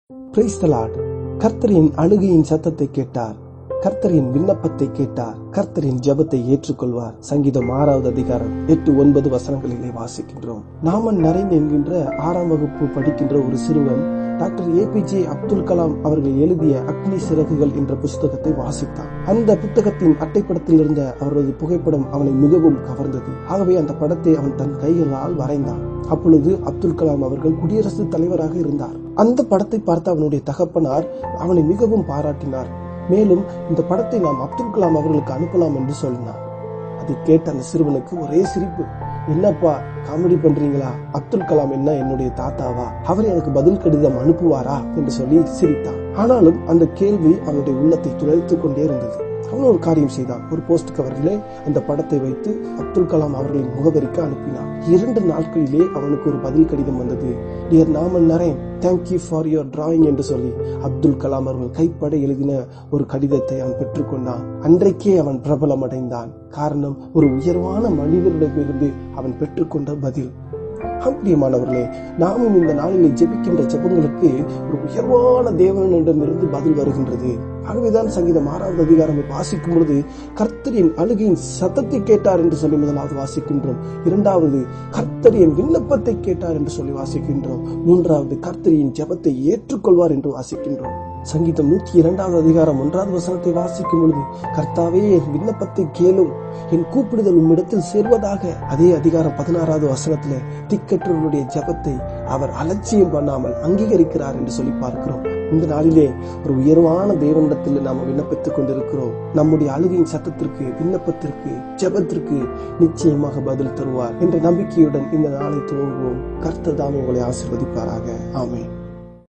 praise the Lord கர்த்தரின் அழுகையின் சத்தத்தை கேட்டார் கர்த்தரின் விண்ணப்பத்தை கேட்டார் கர்த்தரின் ஜெபத்தை ஏற்றுக்கொள்வார் சங்கீதம் ஆறாவது அதிகாரம் எட்டு ஒன்பது வசனங்களிலே வாசிக்கின்றோம் நாமன் நரேன் என்கின்ற ஆறாம் வகுப்பு படிக்கின்ற ஒரு சிறுவன் டாக்டர் ஏபிஜே அப்துல் கலாம் அவர்கள் எழுதிய அக்னி சிறகுகள் என்ற புஸ்தகத்தை வாசித்தான் அந்த புத்தகத்தின் அட்டைப்படத்தில் இருந்த அவரது புகைப்படம் அவனை மிகவும் கவர்ந்தது ஆகவே அந்த படத்தை அவன் தன் கைகளால் வரைந்தான் அப்பொழுது அப்துல் கலாம் அவர்கள் குடியரசுத் தலைவராக இருந்தார் அந்த படத்தை பார்த்த அவனுடைய தகப்பனார் அவனை மிகவும் பாராட்டினார் மேலும் இந்த படத்தை நாம் அப்துல் கலாம் அவர்களுக்கு அனுப்பலாம் என்று சொன்னார் அதை கேட்ட அந்த சிறுவனுக்கு ஒரே சிரிப்பு என்னப்பா காமெடி பண்றீங்களா அப்துல் கலாம் என்ன என்னுடைய தாத்தாவா அவர் எனக்கு பதில் கடிதம் அனுப்புவாரா என்று சொல்லி சிரித்தான் ஆனாலும் அந்த கேள்வி அவனுடைய உள்ளத்தை துளைத்துக் கொண்டே இருந்தது அவன் ஒரு காரியம் செய்தான் ஒரு போஸ்ட் கவரிலே அந்த படத்தை வைத்து அப்துல் கலாம் அவர்களின் முகவரிக்கு அனுப்பினான் இரண்டு நாட்களிலே அவனுக்கு ஒரு பதில் கடிதம் வந்தது dear Naman Naren thank you for your drawing என்று சொல்லி அப்துல் கலாம் அவர்கள் கைப்பட எழுதின ஒரு கடிதத்தை அவன் பெற்றுக்கொண்டான் அன்றைக்கே அவன் பிரபலம் அடைந்தான் காரணம் ஒரு உயர்வான மனிதரிடமிருந்து அவன் பெற்றுக்கொண்ட பதில் பிரியமானவர்களே நாமும் இந்த நாளிலே ஜெபிக்கின்ற ஜெபங்களுக்கு ஒரு உயர்வான தேவனிடமிருந்து பதில் வருகின்றது ஆகவேதான் சங்கீதம் ஆறாவது அதிகாரம் வாசிக்கும் பொழுது கர்த்தரின் அழுகையின் சத்தத்தை கேட்டார் என்று சொல்லி முதலாவது வாசிக்கின்றோம் இரண்டாவது கர்த்தரின் விண்ணப்பத்தை கேட்டார் என்று சொல்லி வாசிக்கின்றோம் மூன்றாவது கர்த்தரின் ஜெபத்தை ஏற்றுக்கொள்வார் என்று வாசிக்கின்றோம் சங்கீதம் நூற்றி இரண்டாவது அதிகாரம் ஒன்றாவது வசனத்தை வாசிக்கும் பொழுது கர்த்தாவே என் விண்ணப்பத்தை கேளும் என் கூப்பிடுதல் உம்மிடத்தில் சேர்வதாக அதே அதிகாரம் பதினாறாவது வசனத்திலே திக்கற்றவர்களுடைய ஜபத்தை அவர் அலட்சியம் பண்ணாமல் அங்கீகரிக்கிறார் என்று சொல்லி பார்க்கிறோம் இந்த நாளிலே ஒரு உயர்வான தேவனிடத்தில் நாம் விண்ணப்பித்துக் கொண்டிருக்கிறோம் நம்முடைய அழுகையின் சத்தத்திற்கு விண்ணப்பத்திற்கு ஜபத்திற்கு நிச்சயமாக பதில் தருவார் என்ற நம்பிக்கையுடன் இந்த நாளை துவங்குவோம் கர்த்தர் தாமே உங்களை ஆசிர்வதிப்பாராக ஆமேன்